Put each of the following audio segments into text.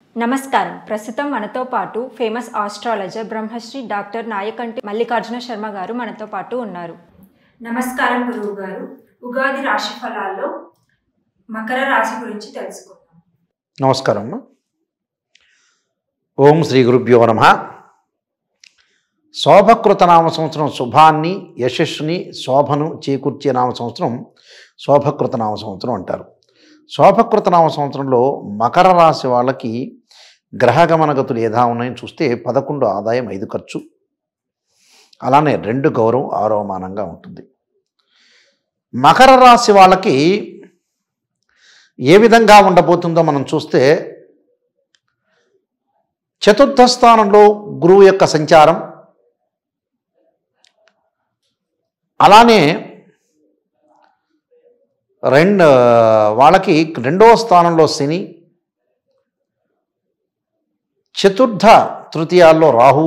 నమస్కారం ప్రస్తుతం మనతో పాటు famous astrologer Brahmashri doctor Nayakanti Mallikarjuna Sharma garu మనతో పాటు ఉన్నారు నమస్కారం గురువు గారు ఉగాది రాశి ఫలాల్లో మకర రాశి గురించి తెలుసుకుందాం నమస్కారం అమ్మా. ఓం శ్రీ గురుభ్యో నమ శోభకృత నామ సంవత్సరం శుభాన్ని యశస్సుని శోభను చేకూర్చే నామ సంవత్సరం శోభకృత నామ సంవత్సరం అంటారు శోభకృత నామ సంవత్సరంలో మకర రాశి వాళ్ళకి గ్రహగమనగతులు ఏదా ఉన్నాయని చూస్తే పదకొండు ఆదాయం ఐదు ఖర్చు అలానే రెండు గౌరవం ఆరోమానంగా ఉంటుంది మకర రాశి వాళ్ళకి ఏ విధంగా ఉండబోతుందో మనం చూస్తే చతుర్థ స్థానంలో గురువు యొక్క సంచారం అలానే రెండు వాళ్ళకి రెండవ స్థానంలో శని చతుర్థ తృతీయాల్లో రాహు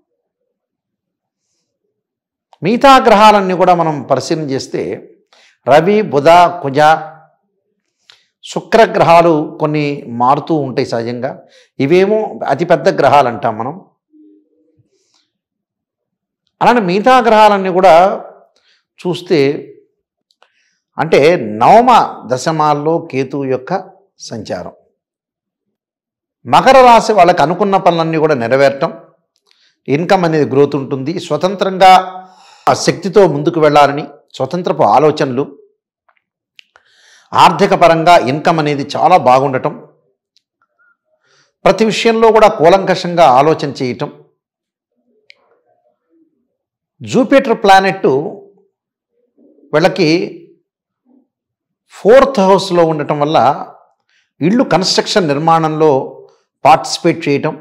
మిగతా గ్రహాలన్నీ కూడా మనం పరిశీలన చేస్తే రవి బుధ కుజ శుక్రగ్రహాలు కొన్ని మారుతూ ఉంటాయి సహజంగా ఇవేమో అతిపెద్ద గ్రహాలు అంటాం మనం అలానే మిగతా గ్రహాలన్నీ కూడా చూస్తే అంటే నవమ దశమాల్లో కేతువు యొక్క సంచారం మకర రాశి వాళ్ళకి అనుకున్న పనులన్నీ కూడా నెరవేరటం ఇన్కమ్ అనేది గ్రోత్ ఉంటుంది స్వతంత్రంగా ఆ శక్తితో ముందుకు వెళ్ళాలని స్వతంత్రపు ఆలోచనలు ఆర్థిక పరంగా ఇన్కమ్ అనేది చాలా బాగుండటం ప్రతి విషయంలో కూడా కూలంకషంగా ఆలోచన చేయటం జూపిటర్ ప్లానెట్ వీళ్ళకి ఫోర్త్ హౌస్లో ఉండటం వల్ల ఇళ్ళు కన్స్ట్రక్షన్ నిర్మాణంలో పార్టిసిపేట్ చేయటం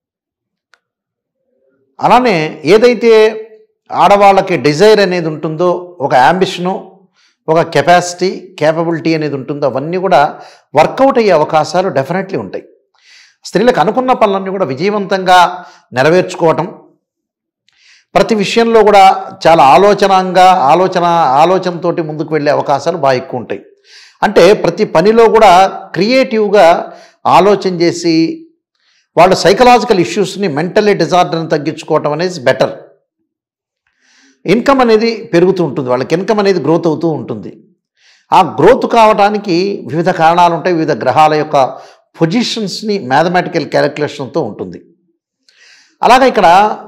అలానే ఏదైతే ఆడవాళ్ళకి డిజైర్ అనేది ఉంటుందో ఒక యాంబిషను ఒక కెపాసిటీ కేపబిలిటీ అనేది ఉంటుందో అవన్నీ కూడా వర్కౌట్ అయ్యే అవకాశాలు డెఫినెట్లీ ఉంటాయి స్త్రీలకు అనుకున్న పనులన్నీ కూడా విజయవంతంగా నెరవేర్చుకోవటం ప్రతి విషయంలో కూడా చాలా ఆలోచనంగా ఆలోచన ఆలోచనతోటి ముందుకు వెళ్ళే అవకాశాలు బాగా ఎక్కువ ఉంటాయి అంటే ప్రతి పనిలో కూడా క్రియేటివ్గా ఆలోచన చేసి వాళ్ళు సైకలాజికల్ ఇష్యూస్ని మెంటలీ డిజార్డర్ని తగ్గించుకోవటం అనేది బెటర్ ఇన్కమ్ అనేది పెరుగుతూ ఉంటుంది వాళ్ళకి ఇన్కమ్ అనేది గ్రోత్ అవుతూ ఉంటుంది ఆ గ్రోత్ కావడానికి వివిధ కారణాలు ఉంటాయి వివిధ గ్రహాల యొక్క పొజిషన్స్ని మ్యాథమెటికల్ క్యాలిక్యులేషన్తో ఉంటుంది అలాగే ఇక్కడ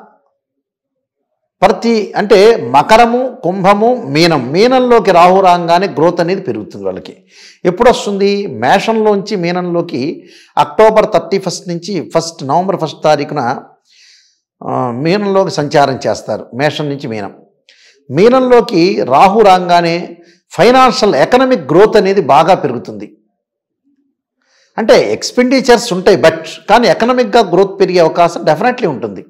ప్రతి అంటే మకరము కుంభము మీనం మీనంలోకి రాహు రాగానే గ్రోత్ అనేది పెరుగుతుంది వాళ్ళకి ఎప్పుడు వస్తుంది మేషంలోంచి మీనంలోకి అక్టోబర్ థర్టీ ఫస్ట్ నుంచి ఫస్ట్ నవంబర్ ఫస్ట్ తారీఖున ఆ, మీనంలోకి సంచారం చేస్తారు మేషం నుంచి మీనం మీనంలోకి రాహు రాగానే ఫైనాన్షియల్ ఎకనామిక్ గ్రోత్ అనేది బాగా పెరుగుతుంది అంటే ఎక్స్పెండిచర్స్ ఉంటాయి బట్ కానీ ఎకనామిక్గా గ్రోత్ పెరిగే అవకాశం డెఫినెట్లీ ఉంటుంది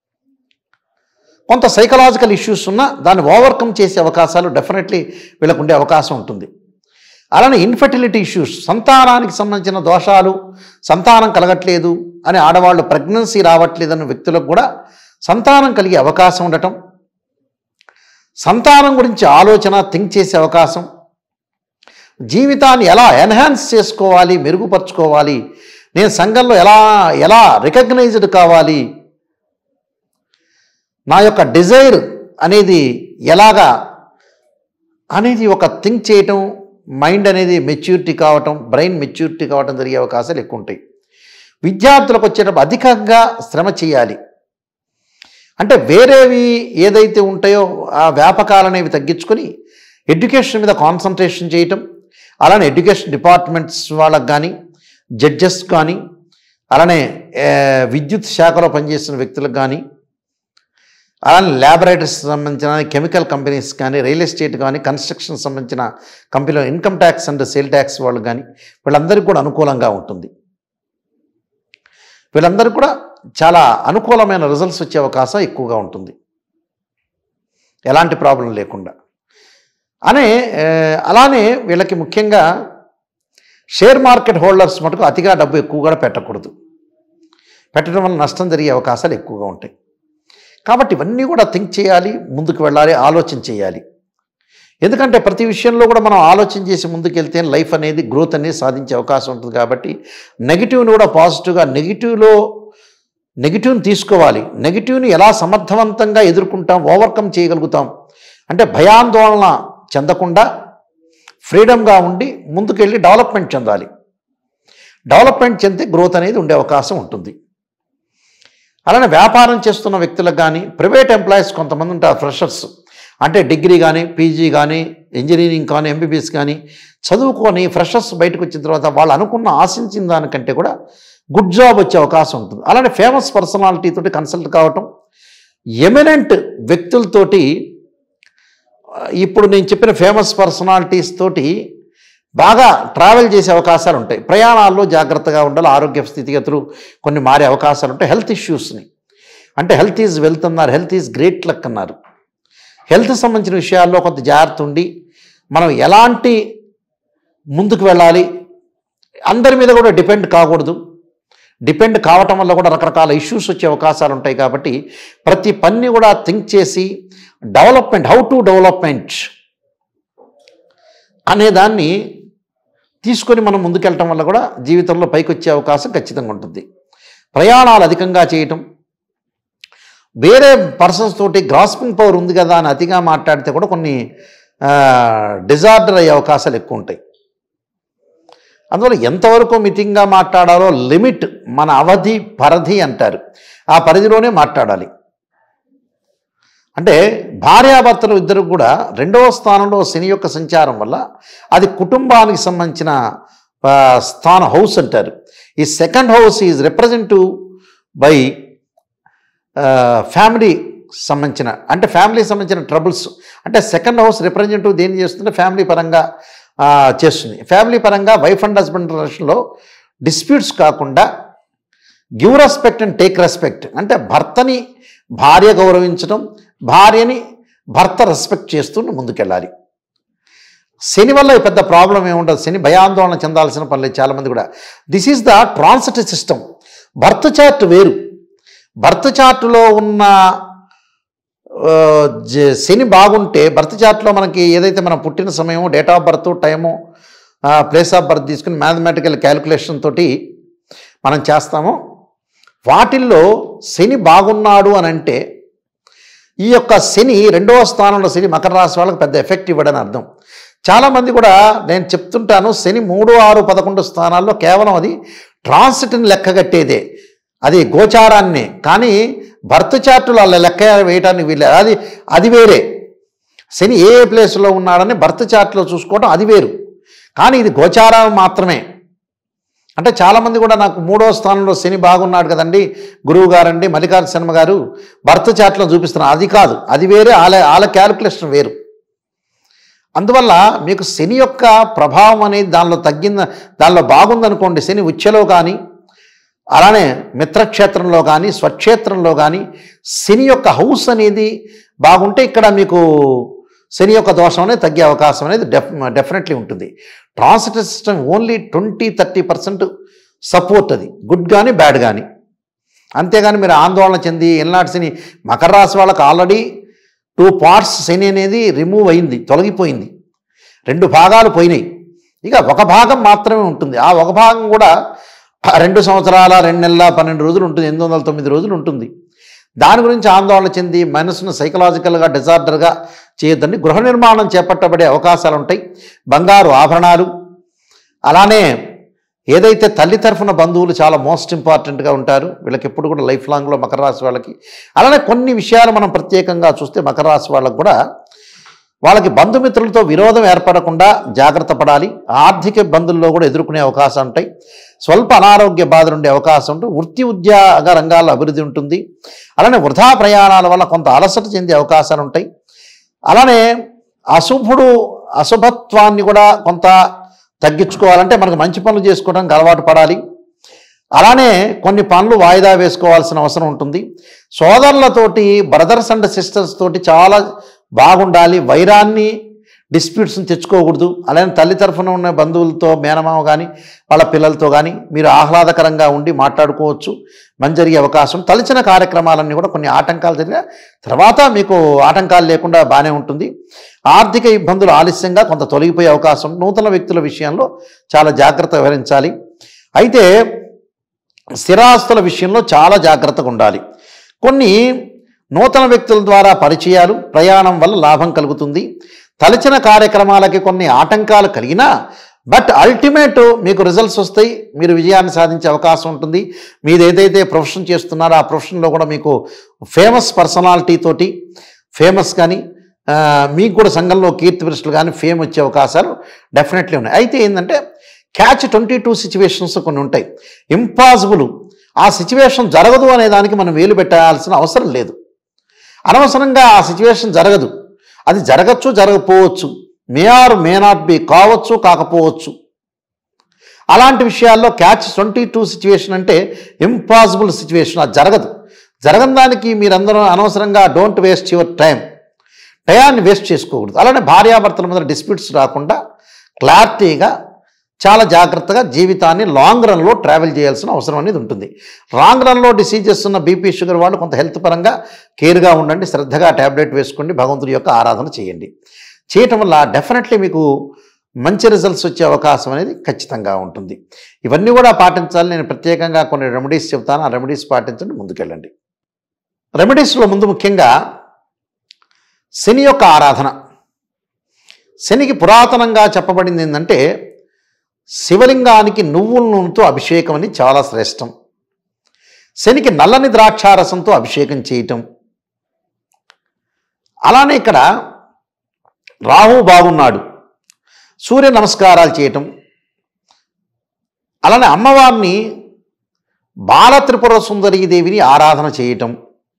కొంత సైకలాజికల్ ఇష్యూస్ ఉన్నా దాన్ని ఓవర్కమ్ చేసే అవకాశాలు డెఫినెట్లీ వీళ్ళకు ఉండే అవకాశం ఉంటుంది అలానే ఇన్ఫర్టిలిటీ ఇష్యూస్ సంతానానికి సంబంధించిన దోషాలు సంతానం కలగట్లేదు అని ఆడవాళ్ళు ప్రెగ్నెన్సీ రావట్లేదన్న వ్యక్తులకు కూడా సంతానం కలిగే అవకాశం ఉండటం సంతానం గురించి ఆలోచన థింక్ చేసే అవకాశం జీవితాన్ని ఎలా ఎన్హాన్స్ చేసుకోవాలి మెరుగుపరుచుకోవాలి నేను సంఘంలో ఎలా ఎలా రికగ్నైజ్డ్ కావాలి నా యొక్క డిజైర్ అనేది ఎలాగా అనేది ఒక థింక్ చేయటం మైండ్ అనేది మెచ్యూరిటీ కావటం బ్రెయిన్ మెచ్యూరిటీ కావటం జరిగే అవకాశాలు ఎక్కువ ఉంటాయి విద్యార్థులకు వచ్చేటప్పుడు అధికంగా శ్రమ చేయాలి అంటే వేరేవి ఏదైతే ఉంటాయో ఆ వ్యాపకాలు అనేవి తగ్గించుకొని ఎడ్యుకేషన్ మీద కాన్సన్ట్రేషన్ చేయటం అలానే ఎడ్యుకేషన్ డిపార్ట్మెంట్స్ వాళ్ళకి కానీ జడ్జెస్ కానీ అలానే ఏ, విద్యుత్ శాఖలో పనిచేసిన వ్యక్తులకు కానీ అలానే ల్యాబొరేటరీస్ సంబంధించిన కెమికల్ కంపెనీస్ కానీ రియల్ ఎస్టేట్ కానీ కన్స్ట్రక్షన్ సంబంధించిన కంపెనీలో income tax and sale tax వాళ్ళు కానీ వీళ్ళందరికీ కూడా అనుకూలంగా ఉంటుంది వీళ్ళందరికీ కూడా చాలా అనుకూలమైన రిజల్ట్స్ వచ్చే అవకాశం ఎక్కువగా ఉంటుంది ఎలాంటి ప్రాబ్లం లేకుండా అనే ఏ, అలానే వీళ్ళకి ముఖ్యంగా షేర్ మార్కెట్ హోల్డర్స్ మటుకు అతిగా డబ్బు ఎక్కువ కూడా పెట్టకూడదు పెట్టడం వల్ల నష్టం జరిగే అవకాశాలు ఎక్కువగా ఉంటాయి కాబట్టి ఇవన్నీ కూడా థింక్ చేయాలి ముందుకు వెళ్ళాలి ఆలోచన చేయాలి ఎందుకంటే ప్రతి విషయంలో కూడా మనం ఆలోచన చేసి ముందుకెళ్తే లైఫ్ అనేది గ్రోత్ అనేది సాధించే అవకాశం ఉంటుంది కాబట్టి నెగిటివ్ని కూడా పాజిటివ్గా నెగిటివ్లో నెగిటివ్ని తీసుకోవాలి నెగిటివ్ని ఎలా సమర్థవంతంగా ఎదుర్కొంటాం ఓవర్కమ్ చేయగలుగుతాం అంటే భయాందోళన చెందకుండా ఫ్రీడమ్గా ఉండి ముందుకెళ్ళి డెవలప్మెంట్ చెందాలి డెవలప్మెంట్ చెందితే గ్రోత్ అనేది ఉండే అవకాశం ఉంటుంది అలానే వ్యాపారం చేస్తున్న వ్యక్తులకు కానీ ప్రైవేట్ ఎంప్లాయీస్ కొంతమంది ఉంటారు ఫ్రెషర్స్ అంటే డిగ్రీ కానీ పీజీ కానీ ఇంజనీరింగ్ కానీ ఎంబీబీఎస్ కానీ చదువుకొని ఫ్రెషర్స్ బయటకు వచ్చిన తర్వాత వాళ్ళు అనుకున్న ఆశించిన దానికంటే కూడా గుడ్ జాబ్ వచ్చే అవకాశం ఉంటుంది అలానే ఫేమస్ పర్సనాలిటీ తోటి కన్సల్ట్ కావటం ఎమినెంట్ వ్యక్తులతోటి ఆ, ఇప్పుడు నేను చెప్పిన ఫేమస్ పర్సనాలిటీస్ తోటి బాగా ట్రావెల్ చేసే అవకాశాలు ఉంటాయి ప్రయాణాల్లో జాగ్రత్తగా ఉండాలి ఆరోగ్య స్థితిగతులు కొన్ని మారే అవకాశాలు ఉంటాయి హెల్త్ ఇష్యూస్ని అంటే హెల్త్ ఈజ్ వెల్త్ అన్నారు హెల్త్ ఈజ్ గ్రేట్ లక్ అన్నారు హెల్త్ సంబంధించిన విషయాల్లో కొంత జాగ్రత్త ఉండి మనం ఎలాంటి ముందుకు వెళ్ళాలి అందరి మీద కూడా డిపెండ్ కాకూడదు డిపెండ్ కావటం వల్ల కూడా రకరకాల ఇష్యూస్ వచ్చే అవకాశాలు ఉంటాయి కాబట్టి ప్రతి పని కూడా థింక్ చేసి డెవలప్మెంట్ హౌ టు డెవలప్మెంట్ అనే దాన్ని తీసుకొని మనం ముందుకెళ్ళటం వల్ల కూడా జీవితంలో పైకి వచ్చే అవకాశం ఖచ్చితంగా ఉంటుంది ప్రయాణాలు అధికంగా చేయటం వేరే పర్సన్స్ తోటి గ్రాస్పింగ్ పవర్ ఉంది కదా అని అతిగా మాట్లాడితే కూడా కొన్ని డిజార్డర్ అయ్యే అవకాశాలు ఎక్కువ ఉంటాయి అందువల్ల ఎంతవరకు మితింగా మాట్లాడాలో లిమిట్ మన అవధి పరిధి అంటారు ఆ పరిధిలోనే మాట్లాడాలి అంటే భార్యాభర్తలు ఇద్దరు కూడా రెండవ స్థానంలో శని యొక్క సంచారం వల్ల అది కుటుంబానికి సంబంధించిన ఆ, స్థాన హౌస్ అంటారు ఈ second house is representative by family సంబంధించిన అంటే ఫ్యామిలీ సంబంధించిన ట్రబుల్స్ అంటే సెకండ్ హౌస్ రిప్రజెంటివ్ దేని చేస్తుంటే ఫ్యామిలీ పరంగా ఆ, చేస్తుంది ఫ్యామిలీ పరంగా వైఫ్ అండ్ హస్బెండ్ రిలేషన్లో డిస్ప్యూట్స్ కాకుండా give respect and take respect అంటే భర్తని భార్య గౌరవించడం భార్యని భర్త రెస్పెక్ట్ చేస్తూ ముందుకెళ్ళాలి శని వల్ల ఈ పెద్ద ప్రాబ్లం ఏముండదు శని భయాందోళన చెందాల్సిన పని లేదు చాలామంది కూడా this is the transit system birth chart వేరు బర్త్ చార్ట్లో ఉన్న ఆ, జ- శని బాగుంటే బర్త్ చార్ట్లో మనకి ఏదైతే మనం పుట్టిన సమయము date of birth time place of birth తీసుకుని మ్యాథమెటికల్ క్యాలిక్యులేషన్ తోటి మనం చేస్తామో వాటిల్లో శని బాగున్నాడు అని అంటే ఈ యొక్క శని రెండవ స్థానంలో శని మకర రాశి వాళ్ళకి పెద్ద ఎఫెక్ట్ ఇవ్వడని అర్థం చాలామంది కూడా నేను చెప్తుంటాను శని మూడు ఆరు పదకొండు స్థానాల్లో కేవలం అది ట్రాన్సిట్ని లెక్కగట్టేదే అది గోచారాన్ని కానీ భర్త చార్టులు అలా లెక్క వేయటానికి వీళ్ళే అది అది వేరే శని ఏ ఏ ప్లేస్లో ఉన్నాడని భర్త చార్ట్లో చూసుకోవడం అది వేరు కానీ ఇది గోచారం మాత్రమే అంటే చాలామంది కూడా నాకు మూడో స్థానంలో శని బాగున్నాడు కదండి గురువు గారండి మల్లికార్జున శర్మ గారు భర్త చాట్లో చూపిస్తున్నారు అది కాదు అది వేరే వాళ్ళ వాళ్ళ క్యాలిక్యులేషన్ వేరు అందువల్ల మీకు శని యొక్క ప్రభావం అనేది దానిలో తగ్గింద దానిలో బాగుందనుకోండి శని ఉచ్ఛలో కానీ అలానే మిత్రక్షేత్రంలో కానీ స్వక్షేత్రంలో కానీ శని యొక్క హౌస్ అనేది బాగుంటే ఇక్కడ మీకు శని యొక్క దోషం అనేది తగ్గే అవకాశం అనేది డెఫ్ డెఫినెట్లీ ఉంటుంది transit system only twenty thirty percent support అది గుడ్ కానీ బ్యాడ్ కానీ అంతేగాని మీరు ఆందోళన చెంది ఎల్నాటి శని మకర రాశి వాళ్ళకి ఆల్రెడీ టూ పార్ట్స్ శని అనేది రిమూవ్ అయింది తొలగిపోయింది రెండు భాగాలు పోయినాయి ఇక ఒక భాగం మాత్రమే ఉంటుంది ఆ ఒక భాగం కూడా ఆ రెండు సంవత్సరాల రెండు నెలల పన్నెండు రోజులు ఉంటుంది ఎనిమిది వందల తొమ్మిది రోజులు ఉంటుంది దాని గురించి ఆందోళన చెంది మనసును సైకలాజికల్గా డిజార్డర్గా చేయొద్దండి గృహ నిర్మాణం చేపట్టబడే అవకాశాలు ఉంటాయి బంగారు ఆభరణాలు అలానే ఏదైతే తల్లి తరఫున బంధువులు చాలా మోస్ట్ ఇంపార్టెంట్గా ఉంటారు వీళ్ళకి ఎప్పుడు కూడా లైఫ్ లాంగ్లో మకర రాశి వాళ్ళకి అలానే కొన్ని విషయాలు మనం ప్రత్యేకంగా చూస్తే మకర రాశి వాళ్ళకు కూడా వాళ్ళకి బంధుమిత్రులతో విరోధం ఏర్పడకుండా జాగ్రత్త పడాలి ఆర్థిక ఇబ్బందుల్లో కూడా ఎదుర్కొనే అవకాశం ఉంటాయి స్వల్ప అనారోగ్య బాధలు ఉండే అవకాశం ఉంటుంది వృత్తి ఉద్యోగ రంగాల్లో అభివృద్ధి ఉంటుంది అలానే వృధా ప్రయాణాల వల్ల కొంత అలసట చెందే అవకాశాలు ఉంటాయి అలానే అశుభుడు అశుభత్వాన్ని కూడా కొంత తగ్గించుకోవాలంటే మనకు మంచి పనులు చేసుకోవడానికి అలవాటు పడాలి అలానే కొన్ని పనులు వాయిదా వేసుకోవాల్సిన అవసరం ఉంటుంది సోదరులతోటి బ్రదర్స్ అండ్ సిస్టర్స్ తోటి చాలా బాగుండాలి వైరాన్ని డిస్ప్యూట్స్ని తెచ్చుకోకూడదు అలానే తల్లి తరఫున ఉన్న బంధువులతో మేనమామ కానీ వాళ్ళ పిల్లలతో కానీ మీరు ఆహ్లాదకరంగా ఉండి మాట్లాడుకోవచ్చు మంచి జరిగే అవకాశం తలచిన కార్యక్రమాలన్నీ కూడా కొన్ని ఆటంకాలు జరిగిన తర్వాత మీకు ఆటంకాలు లేకుండా బాగానే ఉంటుంది ఆర్థిక ఇబ్బందులు ఆలస్యంగా కొంత తొలగిపోయే అవకాశం నూతన వ్యక్తుల విషయంలో చాలా జాగ్రత్త వహించాలి అయితే స్థిరాస్తుల విషయంలో చాలా జాగ్రత్తగా ఉండాలి కొన్ని నూతన వ్యక్తుల ద్వారా పరిచయాలు ప్రయాణం వల్ల లాభం కలుగుతుంది తలచిన కార్యక్రమాలకి కొన్ని ఆటంకాలు కలిగినా బట్ అల్టిమేట్ మీకు రిజల్ట్స్ వస్తాయి మీరు విజయాన్ని సాధించే అవకాశం ఉంటుంది మీరు ఏదైతే ప్రొఫెషన్ చేస్తున్నారో ఆ ప్రొఫెషన్లో కూడా మీకు ఫేమస్ పర్సనాలిటీ తోటి ఫేమస్ కానీ ఆ, మీకు కూడా సంఘంలో కీర్తి ప్రశ్నలు కానీ ఫేమ్ వచ్చే అవకాశాలు డెఫినెట్లీ ఉన్నాయి అయితే ఏంటంటే క్యాచ్ ట్వంటీ టూ సిచ్యువేషన్స్ కొన్ని ఉంటాయి ఇంపాసిబుల్ ఆ సిచ్యువేషన్ జరగదు అనే దానికి మనం వేలు పెట్టాల్సిన అవసరం లేదు అనవసరంగా ఆ సిచ్యువేషన్ జరగదు అది జరగచ్చు జరగకపోవచ్చు may or may not be కావచ్చు కాకపోవచ్చు అలాంటి విషయాల్లో క్యాచ్ ట్వంటీ టూ సిచ్యువేషన్ అంటే ఇంపాసిబుల్ సిచ్యువేషన్ అది జరగదు జరగని దానికి మీరందరూ అనవసరంగా డోంట్ వేస్ట్ యువర్ టైం టయాన్ని వేస్ట్ చేసుకోకూడదు అలానే భార్యాభర్తల మీద డిస్ప్యూట్స్ రాకుండా క్లారిటీగా చాలా జాగ్రత్తగా జీవితాన్ని లాంగ్ రన్లో ట్రావెల్ చేయాల్సిన అవసరం అనేది ఉంటుంది లాంగ్ రన్లో డిసీజెస్ ఉన్న బీపీ షుగర్ వాళ్ళు కొంత హెల్త్ పరంగా కేర్గా ఉండండి శ్రద్ధగా ట్యాబ్లెట్ వేసుకోండి భగవంతుడి యొక్క ఆరాధన చేయండి చేయటం వల్ల డెఫినెట్లీ మీకు మంచి రిజల్ట్స్ వచ్చే అవకాశం అనేది ఖచ్చితంగా ఉంటుంది ఇవన్నీ కూడా పాటించాలి నేను ప్రత్యేకంగా కొన్ని రెమెడీస్ చెప్తాను ఆ రెమెడీస్ పాటించండి ముందుకెళ్ళండి రెమెడీస్లో ముందు ముఖ్యంగా శని యొక్క ఆరాధన శనికి పురాతనంగా చెప్పబడింది ఏంటంటే శివలింగానికి నువ్వుల నూనెతో అభిషేకం అని చాలా శ్రేష్టం శనికి నల్లని ద్రాక్షారసంతో అభిషేకం చేయటం అలానే ఇక్కడ రాహు బాగున్నాడు సూర్య నమస్కారాలు చేయటం అలానే అమ్మవారిని బాల త్రిపుర సుందరీ దేవిని ఆరాధన చేయటం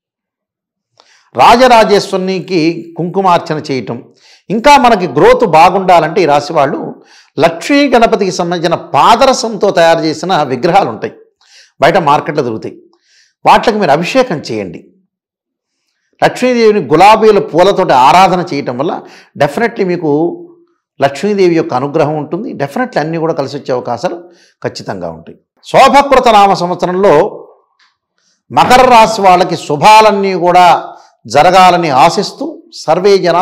రాజరాజేశ్వరికి కుంకుమార్చన చేయటం ఇంకా మనకి గ్రోత్ బాగుండాలంటే ఈ రాశి వాళ్ళు లక్ష్మీ గణపతికి సంబంధించిన పాదరసంతో తయారు చేసిన విగ్రహాలు ఉంటాయి బయట మార్కెట్లో దొరుకుతాయి వాటికి మీరు అభిషేకం చేయండి లక్ష్మీదేవిని గులాబీల పూలతోటి ఆరాధన చేయటం వల్ల డెఫినెట్లీ మీకు లక్ష్మీదేవి యొక్క అనుగ్రహం ఉంటుంది డెఫినెట్లీ అన్నీ కూడా కలిసి వచ్చే అవకాశాలు ఖచ్చితంగా ఉంటాయి శోభకృత నామ సంవత్సరంలో మకర రాశి వాళ్ళకి శుభాలన్నీ కూడా జరగాలని ఆశిస్తూ సర్వే జన